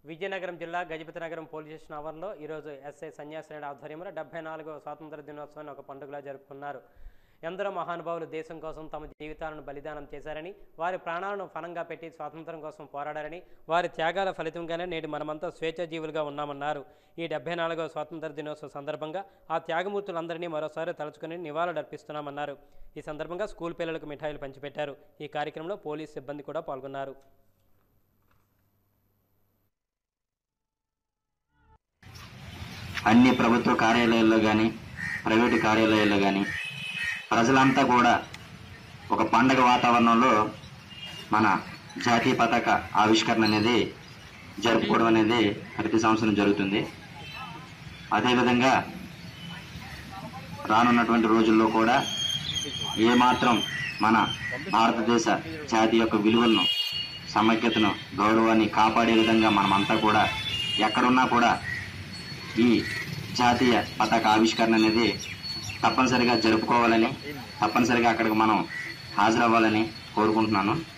విజయనగరం జిల్లా Gajapathinagaram police station ఆవరణలో ఈరోజు ఎస్ఐ సన్యాసిరెడ్డి ఆధ్వర్యంలో డెబ్బై నాలుగవ స్వాతంత్ర దినోత్సవాన్ని ఒక పండుగలా జరుపుకున్నారు ఎందరో మహానుభావులు దేశం కోసం తమ జీవితాలను బలిదానం చేశారని వారి ప్రాణాలను ఫలంగా పెట్టి స్వాతంత్రం కోసం పోరాడారని వారి త్యాగాల ఫలితంగానే నేడు మనమంతా స్వేచ్ఛాజీవులుగా ఉన్నామన్నారు ఈ డెబ్బై నాలుగవ స్వాతంత్ర దినోత్సవ సందర్భంగా ఆ త్యాగమూర్తులందరినీ మరోసారి తలుచుకుని నివాళులర్పిస్తున్నామన్నారు ఈ సందర్భంగా స్కూల్ పిల్లలకు మిఠాయిలు పంచిపెట్టారు ఈ కార్యక్రమంలో పోలీస్ సిబ్బంది కూడా పాల్గొన్నారు అన్ని ప్రభుత్వ కార్యాలయాల్లో కానీ ప్రైవేటు కార్యాలయాల్లో కానీ ప్రజలంతా కూడా ఒక పండగ వాతావరణంలో మన జాతీయ పతాక ఆవిష్కరణ అనేది జరుపుకోవడం అనేది ప్రతి సంవత్సరం జరుగుతుంది అదేవిధంగా రానున్నటువంటి రోజుల్లో కూడా ఏమాత్రం మన భారతదేశ జాతి యొక్క విలువలను సమైక్యతను గౌరవాన్ని కాపాడే విధంగా మనమంతా కూడా ఎక్కడున్నా కూడా ఈ జాతీయ పతాక ఆవిష్కరణ అనేది తప్పనిసరిగా జరుపుకోవాలని తప్పనిసరిగా అక్కడికి మనం హాజరవ్వాలని కోరుకుంటున్నాను